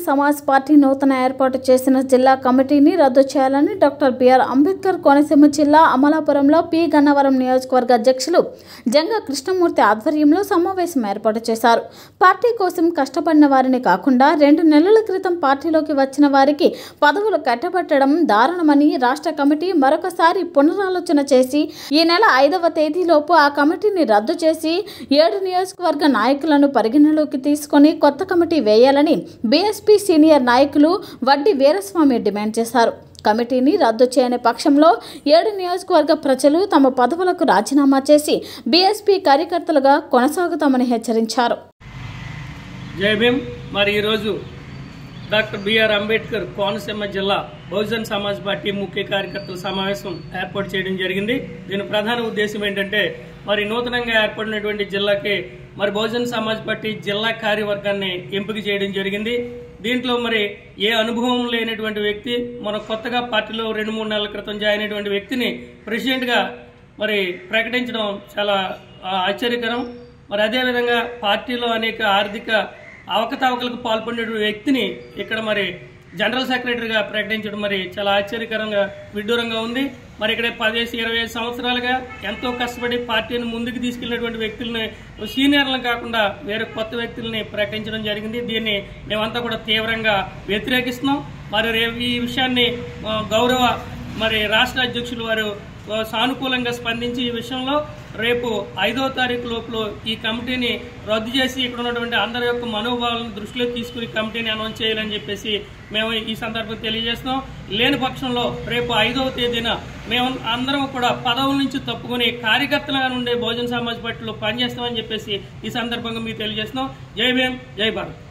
Samaj party నూతన ఏర్పాటు చేసిన జిల్లా కమిటీని రద్దు చేయాలని డాక్టర్ బిఆర్ అంబేద్కర్ కోనసీమ జిల్లా అమలాపురంలో పి గన్నవరం నియోజకవర్గ అధ్యక్షులు జంగ కృష్ణమూర్తి ఆధ్వర్యంలో సమావేశం ఏర్పాటు చేశారు పార్టీ కోసం కష్టపడిన వారిని కాకుండా రెండు నెలల క్రితం పార్టీలోకి వచ్చిన వారికి పదవులు కట్టబెట్టడం దారుణమని రాష్ట్ర కమిటీ మరొకసారి పునరాలోచన చేసి ఈ నెల ఐదవ తేదీలోపు ఆ కమిటీని రద్దు చేసి ఏడు నియోజకవర్గ నాయకులను పరిగణలోకి తీసుకొని కొత్త కమిటీ వేయాలని బీఎస్పీ సీనియర్ నాయకులు వడ్డీ వీరస్వామి డిమాండ్ చేశారు కమిటీని రద్దు చేయని పక్షంలో ఏడు నియోజకవర్గ ప్రజలు తమ పదవులకు రాజీనామా చేసి బీఎస్పీ కార్యకర్తలుగా కొనసాగుతామని హెచ్చరించారు జై భీమ్ మరి ఈరోజు డాక్టర్ బిఆర్ అంబేద్కర్ కోనసీమ జిల్లా బహుజన్ సమాజ్ పార్టీ ముఖ్య కార్యకర్తల సమావేశం ఏర్పాటు చేయడం జరిగింది దీని ప్రధాన ఉద్దేశం ఏంటంటే మరి నూతనంగా ఏర్పడినటువంటి జిల్లాకి మరి బహుజన్ సమాజ్ పార్టీ జిల్లా కార్యవర్గాన్ని ఎంపిక చేయడం జరిగింది దీంట్లో మరి ఏ అనుభవం లేనటువంటి వ్యక్తి మన కొత్తగా పార్టీలో రెండు మూడు నెలల క్రితం జాయిన్ అయినటువంటి వ్యక్తిని ప్రెసిడెంట్గా మరి ప్రకటించడం చాలా ఆ, ఆశ్చర్యకరం మరి అదేవిధంగా పార్టీలో అనేక ఆర్థిక అవకతవకలకు పాల్పడిన వ్యక్తిని ఇక్కడ మరి జనరల్ సెక్రటరీగా ప్రకటించడం మరి చాలా ఆశ్చర్యకరంగా విడ్డూరంగా ఉంది మరి ఇక్కడ పదేసి ఇరవై ఐదు సంవత్సరాలుగా ఎంతో కష్టపడి పార్టీని ముందుకు తీసుకెళ్లినటువంటి వ్యక్తుల్ని సీనియర్లను కాకుండా వేరే కొత్త వ్యక్తుల్ని ప్రకటించడం జరిగింది దీన్ని మేమంతా కూడా తీవ్రంగా వ్యతిరేకిస్తున్నాం మరి రేపు ఈ విషయాన్ని ఆ, గౌరవ మరి రాష్ట్ర అధ్యక్షులు వారు ఆ, సానుకూలంగా స్పందించి ఈ విషయంలో రేపు ఐదో తారీఖు లోపల ఈ కమిటీని రద్దు చేసి ఇక్కడ ఉన్నటువంటి అందరి యొక్క మనోభావాలను దృష్టిలో తీసుకుని కమిటీని అనౌన్స్ చేయాలని చెప్పేసి మేము ఈ సందర్భంగా తెలియజేస్తున్నాం లేని పక్షంలో రేపు ఐదవ తేదీన మేము అందరం కూడా పదవుల నుంచి తప్పుకొని కార్యకర్తలుగా ఉండే బహుజన సమాజ్ పార్టీలో పనిచేస్తామని చెప్పేసి ఈ సందర్భంగా మీకు తెలియజేస్తున్నాం జై భీమ్ జై భారత్